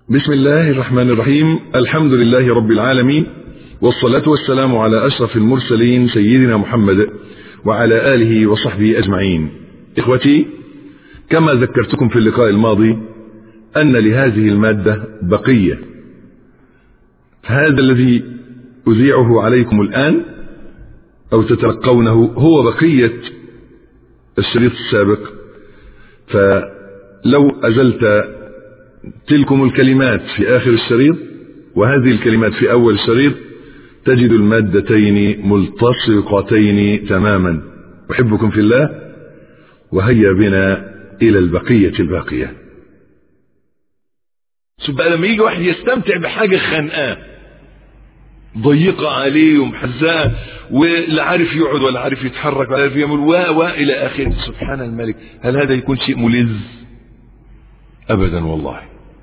بسم الله الرحمن الرحيم الحمد لله رب العالمين والصلاة والسلام على أشرف المرسلين سيدنا محمد وعلى آله وصحبه أجمعين إخوتي كما ذكرتكم في اللقاء الماضي أن لهذه المادة بقية هذا الذي أذيعه عليكم الآن أو تتلقونه هو بقية الشريط السابق فلو أزلت تلكم الكلمات في آخر الشريط وهذه الكلمات في أول الشريط تجد المادتين ملتصقتين تماما أحبكم في الله وهيا بنا إلى البقية الباقية شوف بقى لما يجي واحد يستمتع بحاجة خانقاه ضيقة عليه ومحزاه ولا عارف يقعد ولا عارف يتحرك ولا عارف يعمل و و إلى آخره سبحان الملك هل هذا يكون شيء ملذ أبدا والله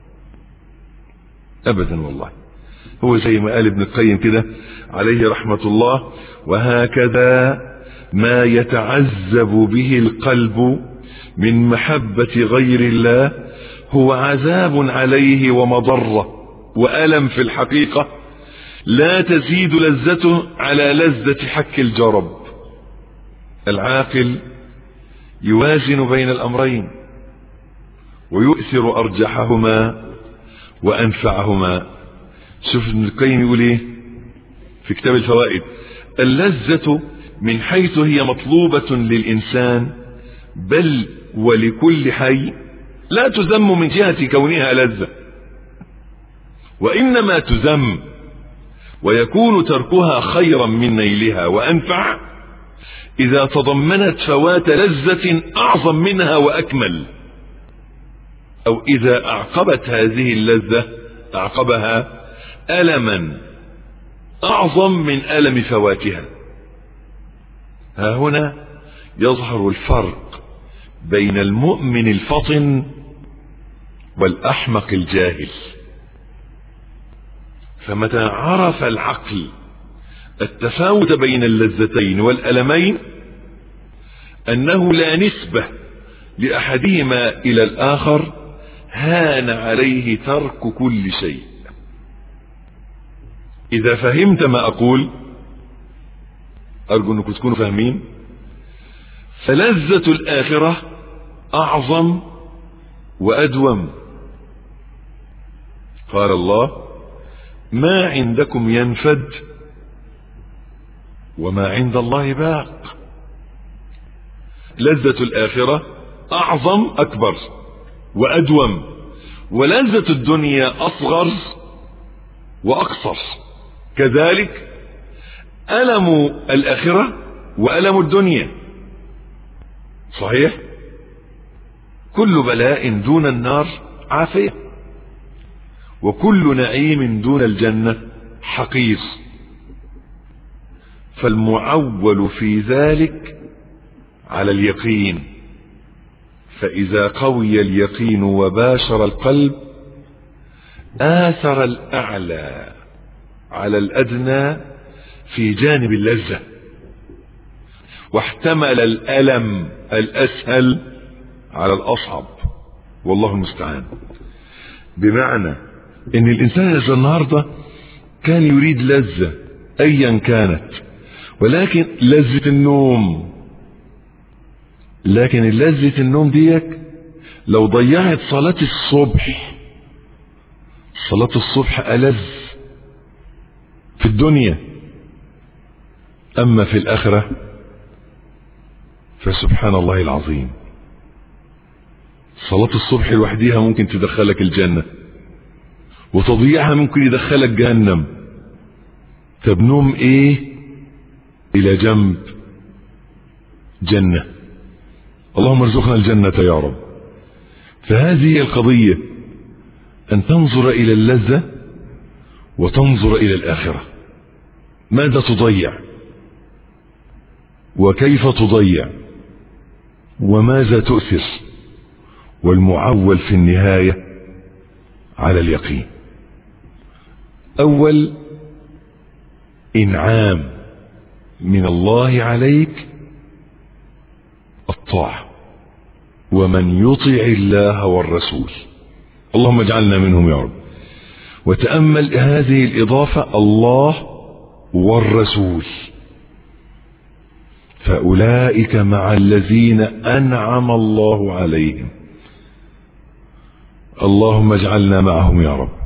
أبدا والله هو زي ما قال ابن القيم كده عليه رحمة الله وهكذا ما يتعذب به القلب من محبة غير الله هو عذاب عليه ومضرة وألم في الحقيقة لا تزيد لذته على لذة حك الجرب العاقل يوازن بين الأمرين ويؤثر أرجحهما وأنفعهما شوف ابن القيم يقول ايه في كتاب الفوائد اللذة من حيث هي مطلوبة للإنسان بل ولكل حي لا تذم من جهة كونها لذة وإنما تذم ويكون تركها خيرا من نيلها وأنفع إذا تضمنت فوات لذة أعظم منها وأكمل أو إذا أعقبت هذه اللذة أعقبها ألما أعظم من ألم فواتها ها هنا يظهر الفرق بين المؤمن الفطن والأحمق الجاهل فمتى عرف العقل التفاوت بين اللذتين والألمين أنه لا نسبة لأحدهما إلى الآخر هان عليه ترك كل شيء إذا فهمت ما أقول أرجو أنكم تكونوا فاهمين فلذة الآخرة أعظم وأدوم قال الله ما عندكم ينفد وما عند الله باق لذة الآخرة أعظم أكبر وأدوم ولذة الدنيا أصغر وأقصر كذلك ألم الآخرة وألم الدنيا صحيح كل بلاء دون النار عافية وكل نعيم دون الجنة حقير فالمعول في ذلك على اليقين فإذا قوي اليقين وباشر القلب آثر الأعلى على الأدنى في جانب اللذة واحتمل الألم الأسهل على الأصعب والله المستعان بمعنى ان الانسان اذا النهاردة كان يريد لذة ايا كانت ولكن لذة النوم لكن لذة النوم ديك لو ضيعت صلاة الصبح صلاة الصبح ألذ في الدنيا أما في الآخرة فسبحان الله العظيم صلاة الصبح لوحديها ممكن تدخلك الجنة وتضييعها ممكن يدخلك جهنم طب نوم ايه الى جنب جنة اللهم ارزقنا الجنة يا رب فهذه هي القضية ان تنظر الى اللذة وتنظر الى الاخرة ماذا تضيع وكيف تضيع وماذا تؤثر والمعول في النهاية على اليقين اول انعام من الله عليك الطاعة ومن يطع الله والرسول اللهم اجعلنا منهم يا رب وتأمل هذه الإضافة الله والرسول فأولئك مع الذين أنعم الله عليهم اللهم اجعلنا معهم يا رب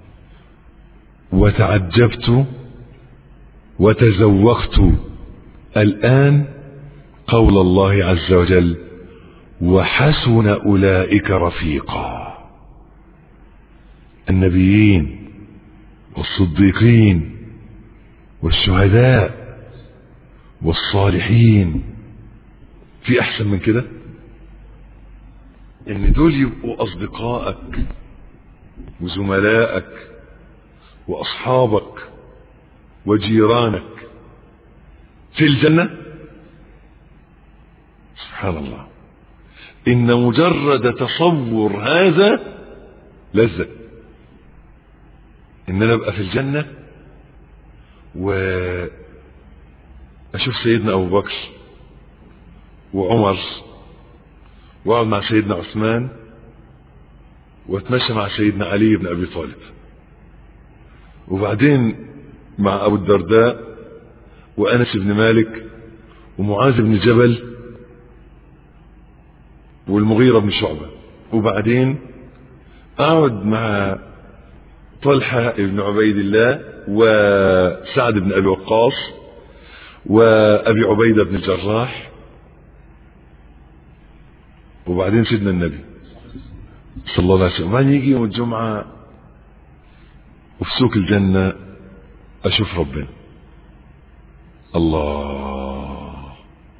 وتعجبت وتزوقت الآن قول الله عز وجل وحسن أولئك رفيقا النبيين والصديقين والشهداء والصالحين في أحسن من كده ان دول يبقوا أصدقائك وزملائك وأصحابك وجيرانك في الجنة سبحان الله إن مجرد تصور هذا لذة إن أنا أبقى في الجنة وأشوف سيدنا أبو بكر وعمر وأقعد مع سيدنا عثمان وأتمشى مع سيدنا علي بن أبي طالب وبعدين مع أبو الدرداء وأنس بن مالك ومعاذ بن جبل والمغيرة بن شعبة وبعدين أقعد مع طلحة بن عبيد الله وسعد بن أبي وقاص وأبي عبيدة بن الجراح وبعدين سيدنا النبي صلى الله عليه وسلم وبعدين يجي يوم الجمعة وفي سوق الجنة أشوف ربنا الله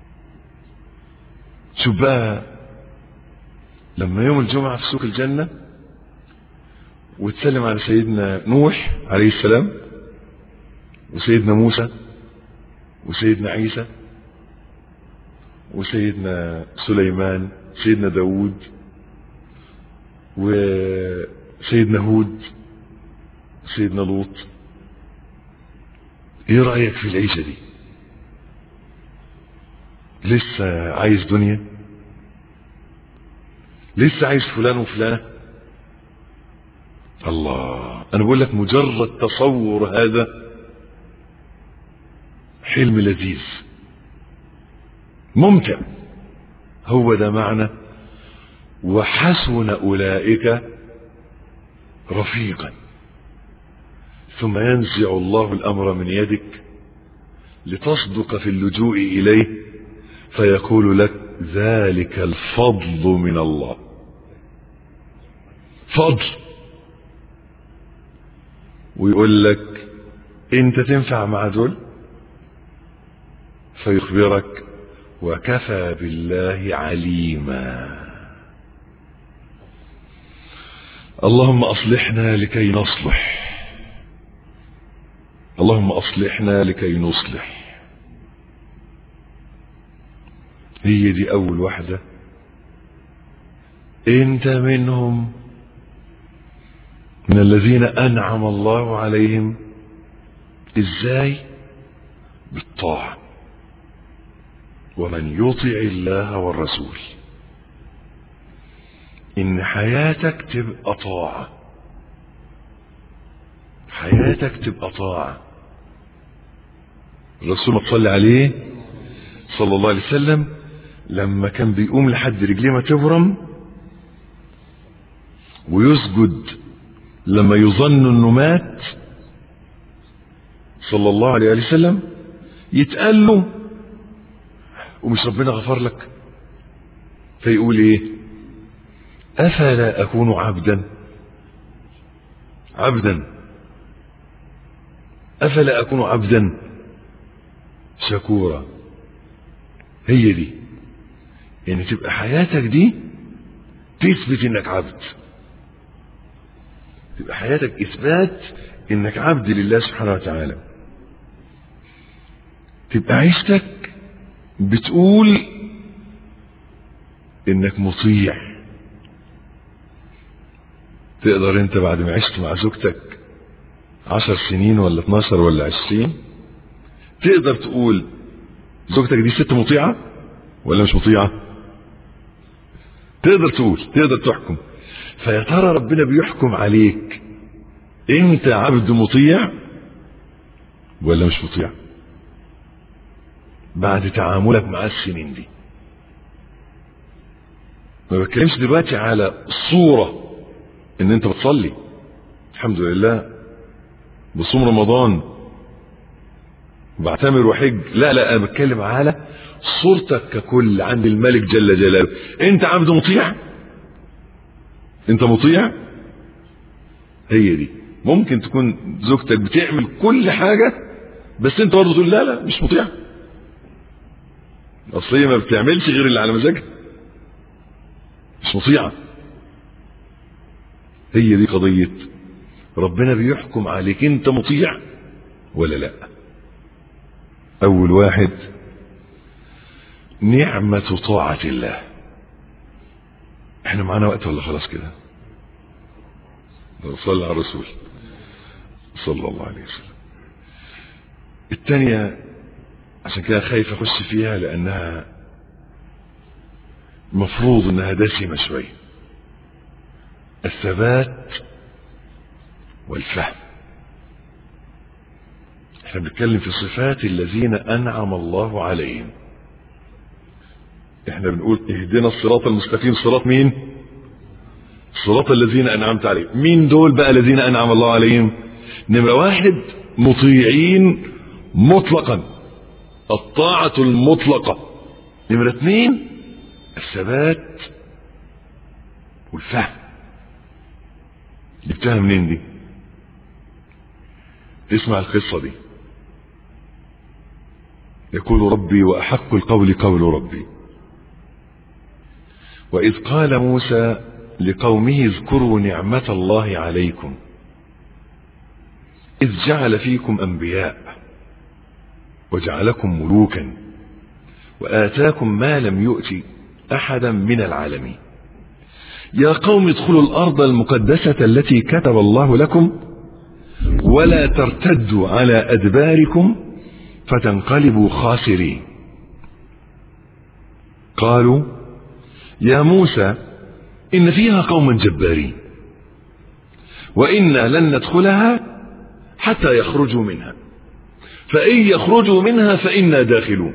شوف بقى لما يوم الجمعة في سوق الجنة وتسلم على سيدنا نوح عليه السلام وسيدنا موسى وسيدنا عيسى وسيدنا سليمان سيدنا داود وسيدنا هود سيدنا لوط ايه رأيك في العيشة دي لسه عايز دنيا لسه عايز فلان وفلانة الله انا بقول لك مجرد تصور هذا حلم لذيذ ممتع هو ده معنى وحسن اولئك رفيقا ثم ينزع الله الامر من يدك لتصدق في اللجوء اليه فيقول لك ذلك الفضل من الله فضل ويقول لك انت تنفع مع دول فيخبرك وكفى بالله عليما اللهم اصلحنا لكي نصلح اللهم اصلحنا لكي نصلح هي دي اول واحده انت منهم من الذين انعم الله عليهم ازاي بالطاعه ومن يطع الله والرسول ان حياتك تبقى طاعه حياتك تبقى طاعه الرسول صلى عليه صلى الله عليه وسلم لما كان بيقوم لحد رجليه ما تورم ويسجد لما يظن انه مات صلى الله عليه وسلم يتقال له ومش ربنا غفر لك فيقول ايه افلا اكون عبدا عبدا افلا اكون عبدا شكورا هي دي يعني تبقى حياتك دي تثبت انك عبد تبقى حياتك اثبات انك عبد لله سبحانه وتعالى تبقى عيشتك بتقول انك مطيع تقدر انت بعد ما عشت مع زوجتك عشر سنين ولا اتناشر ولا عشرين تقدر تقول زوجتك دي ست مطيعة ولا مش مطيعة تقدر تقول تقدر تحكم فيا ترى ربنا بيحكم عليك انت عبد مطيع ولا مش مطيع بعد تعاملك مع السنين دي ما بتكلمش دلوقتي على صورة ان انت بتصلي الحمد لله بصوم رمضان بعتمر وحج لا لا انا بتكلم على صورتك ككل عند الملك جل جلاله انت عبد مطيع انت مطيع هي دي ممكن تكون زوجتك بتعمل كل حاجة بس انت برضه تقول لا لا مش مطيع اصل هي ما بتعملش غير اللي على مزاجها مش مطيعة هي دي قضية ربنا بيحكم عليك انت مطيع ولا لا اول واحد نعمة طاعة الله احنا معانا وقت ولا خلاص كده صلى على الرسول صلى الله عليه وسلم الثانية عشان كده خايف اخش فيها لانها مفروض انها دسمة شوية الثبات والفهم احنا بنتكلم في صفات الذين انعم الله عليهم احنا بنقول اهدنا الصراط المستقيم صراط مين صراط الذين انعمت عليهم مين دول بقى الذين انعم الله عليهم نمرة واحد مطيعين مطلقا الطاعة المطلقة نمرة اثنين الثبات والفهم جبتها منين دي اسمع القصة دي يقول ربي وأحق القول قول ربي وإذ قال موسى لقومه اذكروا نعمة الله عليكم إذ جعل فيكم أنبياء وجعلكم ملوكا وآتاكم ما لم يؤت أحدا من العالمين يا قوم ادخلوا الأرض المقدسة التي كتب الله لكم ولا ترتدوا على أدباركم فتنقلبوا خاسرين قالوا يا موسى إن فيها قوما جبارين وإنا لن ندخلها حتى يخرجوا منها فإن يخرجوا منها فإنا داخلون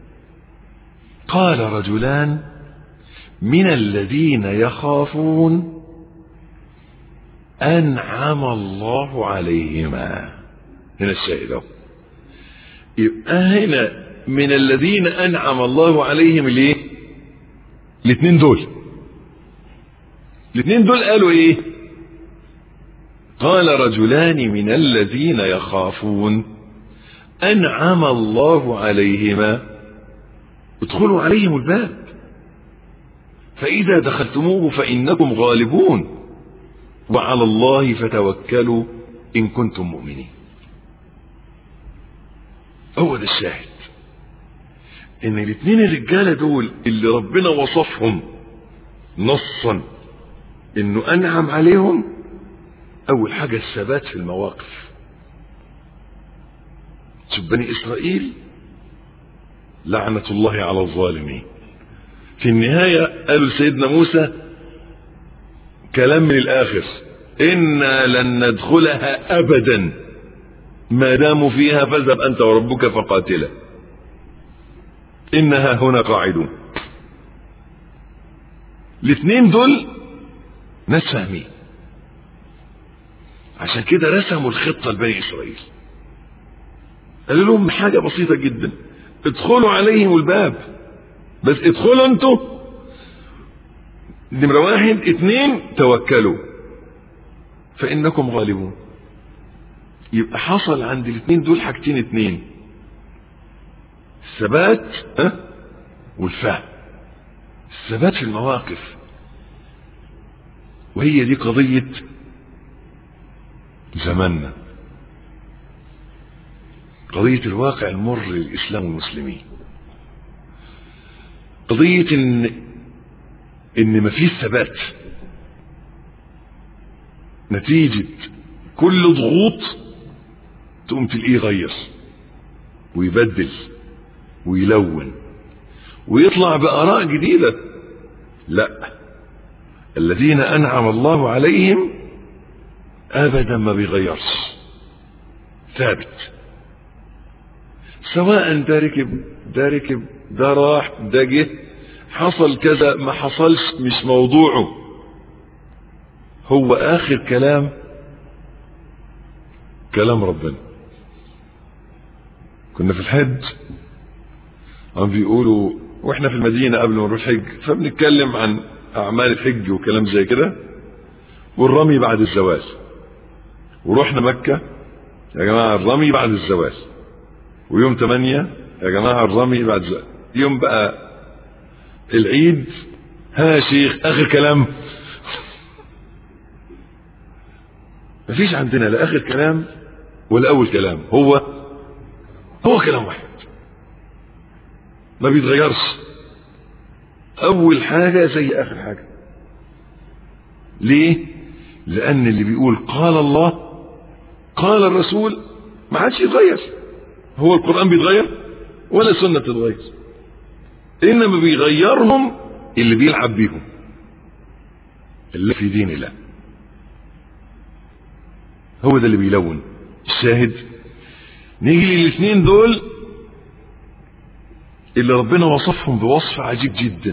قال رجلان من الذين يخافون أنعم الله عليهما هنا الشاهد اهو يبقى هنا من الذين أنعم الله عليهم ليه الاثنين دول الاثنين دول قالوا ايه قال رجلان من الذين يخافون أنعم الله عليهما ادخلوا عليهم الباب فإذا دخلتموه فإنكم غالبون وعلى الله فتوكلوا إن كنتم مؤمنين هو ده الشاهد ان الاثنين الرجالة دول اللي ربنا وصفهم نصا انه انعم عليهم اول حاجة الثبات في المواقف شوف بني اسرائيل لعنة الله على الظالمين في النهاية قالوا سيدنا موسى كلام من الاخر انا لن ندخلها ابدا ما داموا فيها فاذهب انت وربك فقاتلا انها هنا قاعدون الاثنين دول ناس فاهمين عشان كده رسموا الخطة لبني اسرائيل قالوا لهم حاجة بسيطة جدا ادخلوا عليهم الباب بس ادخلوا انتوا نمرة واحد اتنين توكلوا فإنكم غالبون يبقى حصل عند الاثنين دول حاجتين اتنين الثبات ها والفهم الثبات في المواقف وهي دي قضية زماننا قضية الواقع المر للإسلام والمسلمين قضية إن إن مفيش ثبات نتيجة كل ضغوط تقوم تلاقيه يغير ويبدل ويلون ويطلع بآراء جديدة لا الذين أنعم الله عليهم ابدا ما بيغيرش ثابت سواء ده ركب ده ركب ده راح ده جه حصل كذا ما حصلش مش موضوعه هو اخر كلام كلام ربنا كنا في الحج عم بيقولوا واحنا في المدينة قبل ما نروح حج فبنتكلم عن اعمال الحج وكلام زي كده والرمي بعد الزواج ورحنا مكة يا جماعة الرمي بعد الزواج ويوم 8 يا جماعة الرمي بعد الزواج يوم بقى العيد ها يا شيخ اخر كلام مفيش عندنا لا اخر كلام ولا اول كلام هو هو كلام واحد ما بيتغيرش اول حاجة زي اخر حاجة ليه لان اللي بيقول قال الله قال الرسول ما عادش يتغير هو القرآن بيتغير ولا السنة تتغير انما بيغيرهم اللي بيلعب بيهم اللي في دين الله هو ده اللي بيلون الشاهد نيجي للاثنين دول اللي ربنا وصفهم بوصف عجيب جدا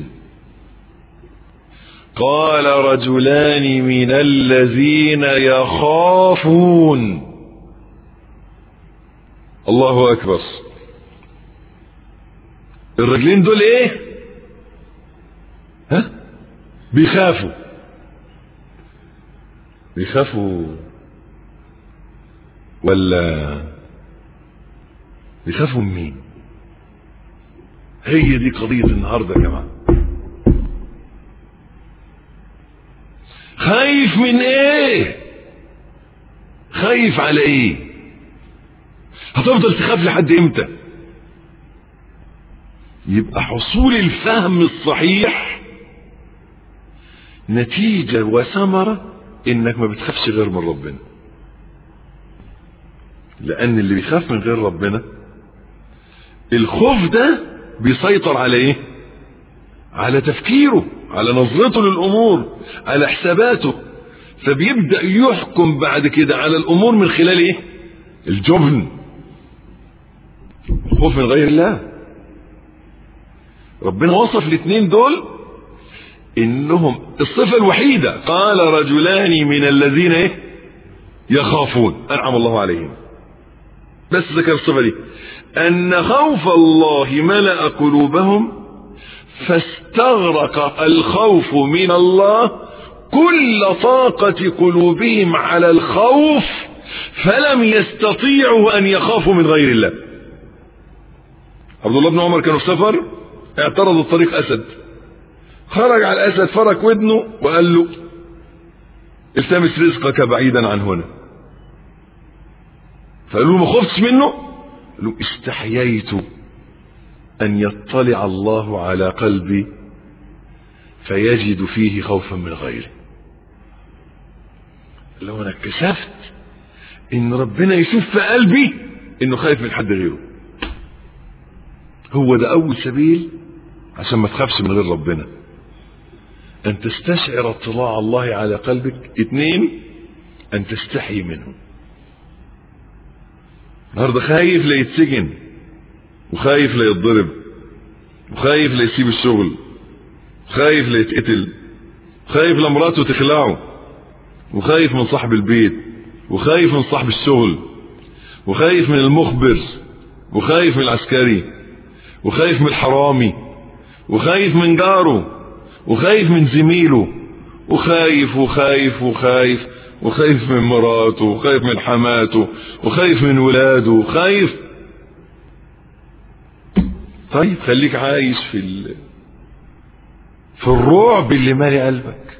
قال رجلان من الذين يخافون الله اكبر الرجلين دول ايه ها بيخافوا بيخافوا ولا بيخافوا من مين هي دي قضية النهاردة يا جماعة خايف من ايه خايف على ايه هتفضل تخاف لحد امتى يبقى حصول الفهم الصحيح نتيجة وثمرة انك ما بتخافش غير من ربنا لان اللي بيخاف من غير ربنا الخوف ده بيسيطر على ايه على تفكيره على نظرته للامور على حساباته فبيبدا يحكم بعد كده على الامور من خلال ايه الجبن الخوف من غير الله ربنا وصف الاثنين دول انهم الصفة الوحيدة قال رجلان من الذين ايه يخافون انعم الله عليهم بس ذكر الصفة دي ان خوف الله ملأ قلوبهم فاستغرق الخوف من الله كل طاقة قلوبهم على الخوف فلم يستطيعوا ان يخافوا من غير الله عبد الله بن عمر كانوا في سفر اعترضوا الطريق اسد خرج على الاسد فرك ودنه وقال له التمس رزقك بعيدا عن هنا فقالوا له ما خفتش منه قال له استحييت ان يطلع الله على قلبي فيجد فيه خوفا من غيره لو انا اتكسفت ان ربنا يشوف في قلبي انه خايف من حد غيره هو ده اول سبيل عشان ما تخافش من غير ربنا ان تستشعر اطلاع الله على قلبك اثنين ان تستحي منه النهارده خايف لا يتسجن وخايف لا يتضرب وخايف لا يسيب الشغل خايف لا يتقتل خايف لمراته تخلعه وخايف من صاحب البيت وخايف من صاحب الشغل وخايف من المخبر وخايف من العسكري وخايف من الحرامي وخايف من جاره وخايف من زميله وخايف وخايف وخايف وخايف من مراته وخايف من حماته وخايف من ولاده وخايف طيب خليك عايش في ال... في الرعب اللي مالي قلبك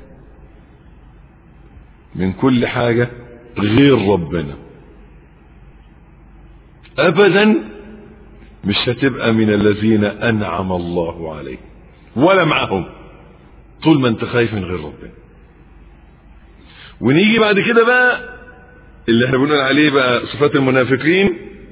من كل حاجة غير ربنا ابدا مش هتبقى من الذين انعم الله عليهم ولا معهم طول ما انت خايف من غير ربنا ونيجي بعد كده بقى اللي احنا بنقول عليه بقى صفات المنافقين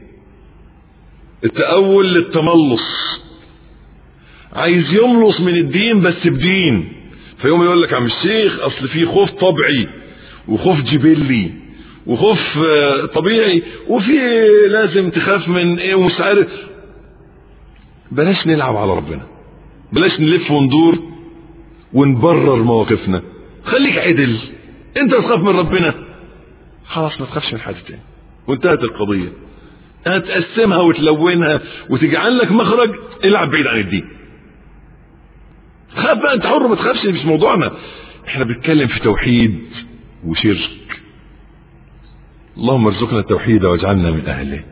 التأول للتملص عايز يملص من الدين بس بدين فيوم يقول لك عم الشيخ اصل في خوف طبعي وخوف جبلي وخوف طبيعي وفي لازم تخاف من ايه ومش عارف بلاش نلعب على ربنا بلاش نلف وندور ونبرر مواقفنا خليك عدل انت تخاف من ربنا خلاص ما تخافش من حد تاني وانتهت القضية هتقسمها وتلونها وتجعل لك مخرج العب بعيد عن الدين خاف بقى انت حر ما تخافش مش موضوعنا احنا بنتكلم في توحيد وشرك اللهم ارزقنا التوحيد واجعلنا من اهله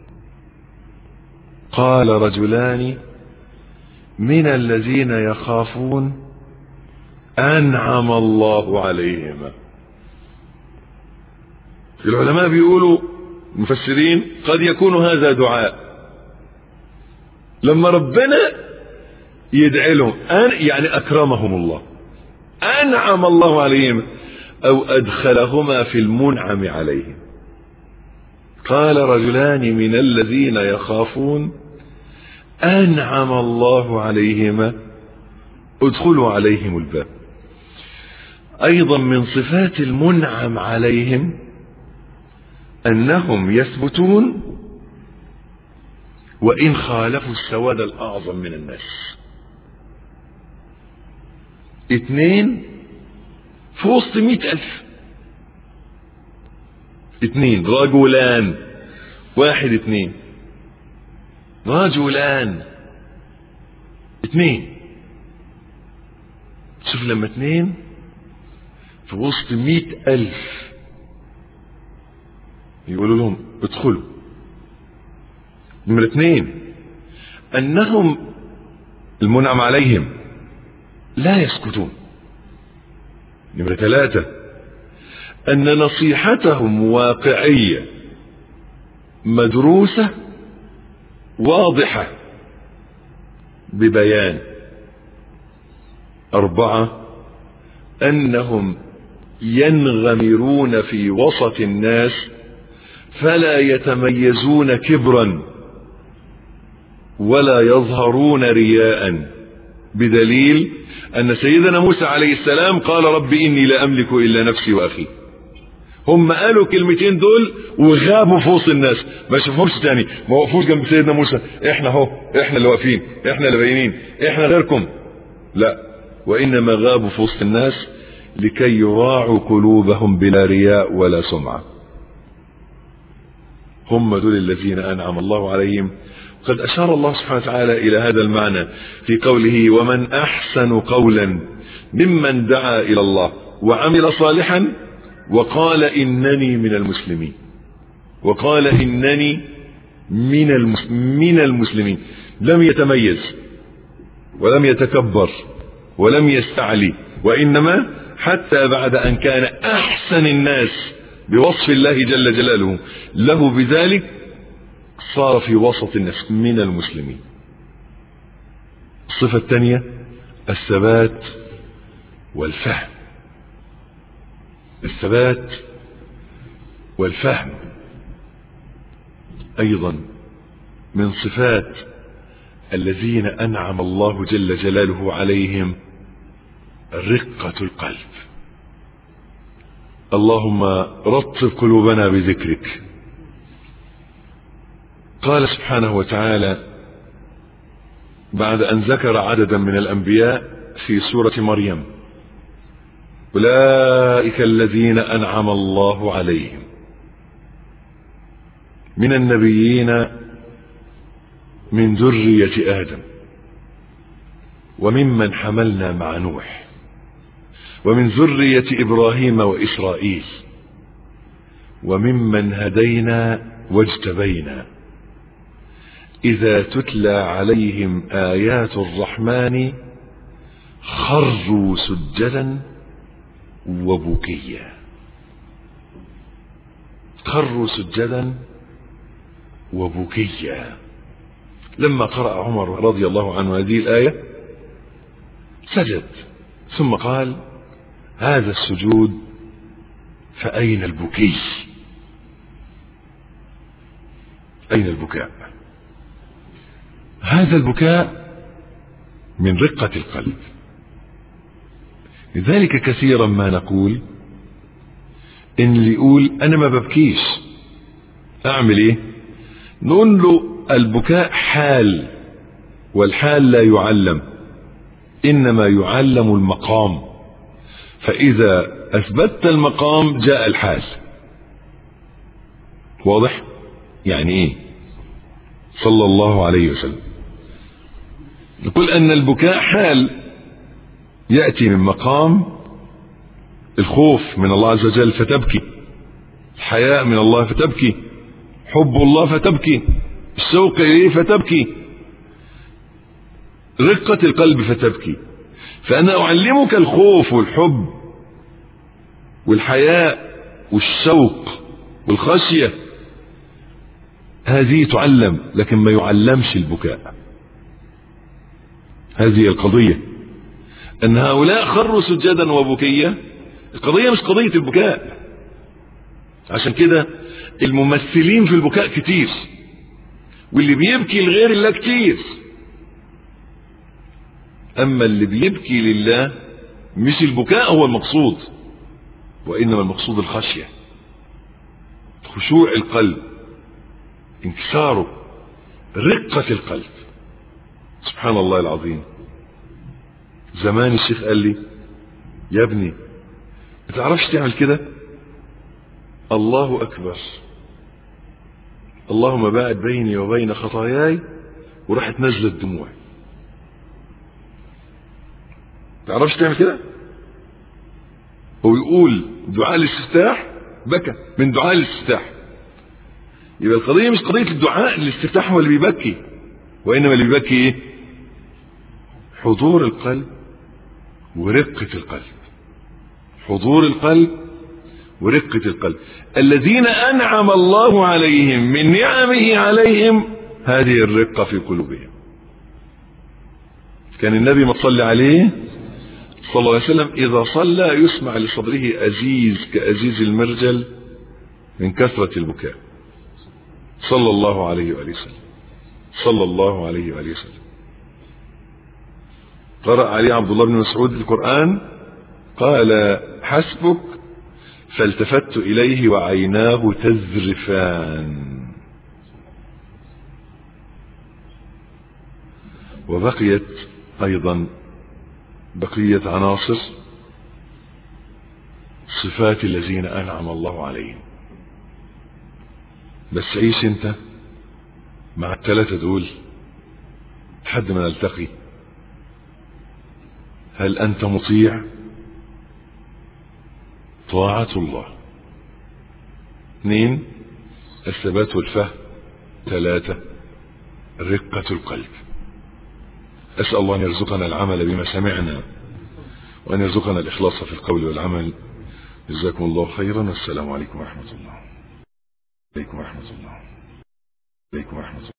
قال رجلان من الذين يخافون انعم الله عليهما العلماء بيقولوا المفسرين قد يكون هذا دعاء لما ربنا يدعي لهم أن يعني أكرمهم الله أنعم الله عليهم أو أدخلهما في المنعم عليهم قال رجلان من الذين يخافون أنعم الله عليهما ادخلوا عليهم الباب أيضا من صفات المنعم عليهم أنهم يثبتون وإن خالفوا السواد الأعظم من الناس اتنين في وسط مئة ألف اتنين رجلان واحد اتنين رجلان اتنين شوف لما اتنين في وسط مئة ألف يقولوا لهم ادخلوا نمرة اثنين انهم المنعم عليهم لا يسكتون نمرة ثلاثة ان نصيحتهم واقعية مدروسة واضحة ببيان أربعة أنهم ينغمرون في وسط الناس فلا يتميزون كبرا ولا يظهرون رياء بدليل أن سيدنا موسى عليه السلام قال رب إني لا أملك إلا نفسي وأخي هم قالوا كلمتين دول وغابوا في وسط الناس ما شافهمش تاني ما وقفوش جنب سيدنا موسى احنا اهو احنا اللي واقفين احنا اللي باينين احنا غيركم لا وانما غابوا في وسط الناس لكي يراعوا قلوبهم بلا رياء ولا سمعه هم دول الذين أنعم الله عليهم قد أشار الله سبحانه وتعالى إلى هذا المعنى في قوله ومن أحسن قولا ممن دعا إلى الله وعمل صالحا وقال إنني من المسلمين وقال إنني من من المسلمين لم يتميز ولم يتكبر ولم يستعلي وإنما حتى بعد أن كان أحسن الناس بوصف الله جل جلاله له بذلك صار في وسط الناس من المسلمين الصفة الثانية الثبات والفهم الثبات والفهم أيضا من صفات الذين أنعم الله جل جلاله عليهم رقة القلب اللهم رطب قلوبنا بذكرك قال سبحانه وتعالى بعد أن ذكر عددا من الأنبياء في سورة مريم أولئك الذين أنعم الله عليهم من النبيين من ذرية آدم وممن حملنا مع نوح ومن ذرية إبراهيم وإسرائيل وممن هدينا واجتبينا إذا تتلى عليهم آيات الرحمن خروا سجدا وبكيا خروا سجدا وبكيا لما قرأ عمر رضي الله عنه هذه الآية سجد ثم قال هذا السجود فأين البكي أين البكاء هذا البكاء من رقة القلب لذلك كثيرا ما نقول ان اللي يقول انا ما ببكيش اعمل ايه نقول له البكاء حال والحال لا يعلم انما يعلم المقام فاذا اثبتت المقام جاء الحال واضح يعني ايه صلى الله عليه وسلم نقول ان البكاء حال ياتي من مقام الخوف من الله عز وجل فتبكي الحياء من الله فتبكي حب الله فتبكي الشوق اليه فتبكي رقة القلب فتبكي فأنا أعلمك الخوف والحب والحياء والشوق والخشية هذه تعلم لكن ما يعلمش البكاء هذه القضية أن هؤلاء خروا سجدا وبكية القضية مش قضية البكاء عشان كده الممثلين في البكاء كتير واللي بيبكي لغير الله كتير اما اللي بيبكي لله مش البكاء هو المقصود وانما المقصود الخشيه خشوع القلب انكساره رقه القلب سبحان الله العظيم زمان الشيخ قال لي يا ابني ما تعرفش تعمل كده الله اكبر اللهم باعد بيني وبين خطاياي وراحت نزلت دموعي تعرفش تعمل كده هو يقول دعاء الاستفتاح بكى من دعاء الاستفتاح يبقى القضية مش قضية الدعاء الاستفتاح هو اللي بيبكي وإنما اللي بيبكي إيه؟ حضور القلب ورقة القلب حضور القلب ورقة القلب الذين أنعم الله عليهم من نعمه عليهم هذه الرقة في قلوبهم كان النبي ما صلى عليه صلى الله عليه وسلم إذا صلى يسمع لصدره أزيز كأزيز المرجل من كثرة البكاء صلى الله عليه وآله وسلم صلى الله عليه وآله وسلم قرأ عليه عبد الله بن مسعود القرآن قال حسبك فالتفت إليه وعيناه تذرفان وبقيت أيضا بقية عناصر صفات الذين أنعم الله عليهم بس عيش انت مع الثلاثة دول لحد ما نلتقي هل أنت مطيع طاعة الله اثنين الثبات والفهم ثلاثة رقة القلب أسأل الله أن يرزقنا العمل بما سمعنا وأن يرزقنا الإخلاص في القول والعمل جزاكم الله خيرا والسلام عليكم ورحمة الله عليكم ورحمة الله عليكم ورحمة الله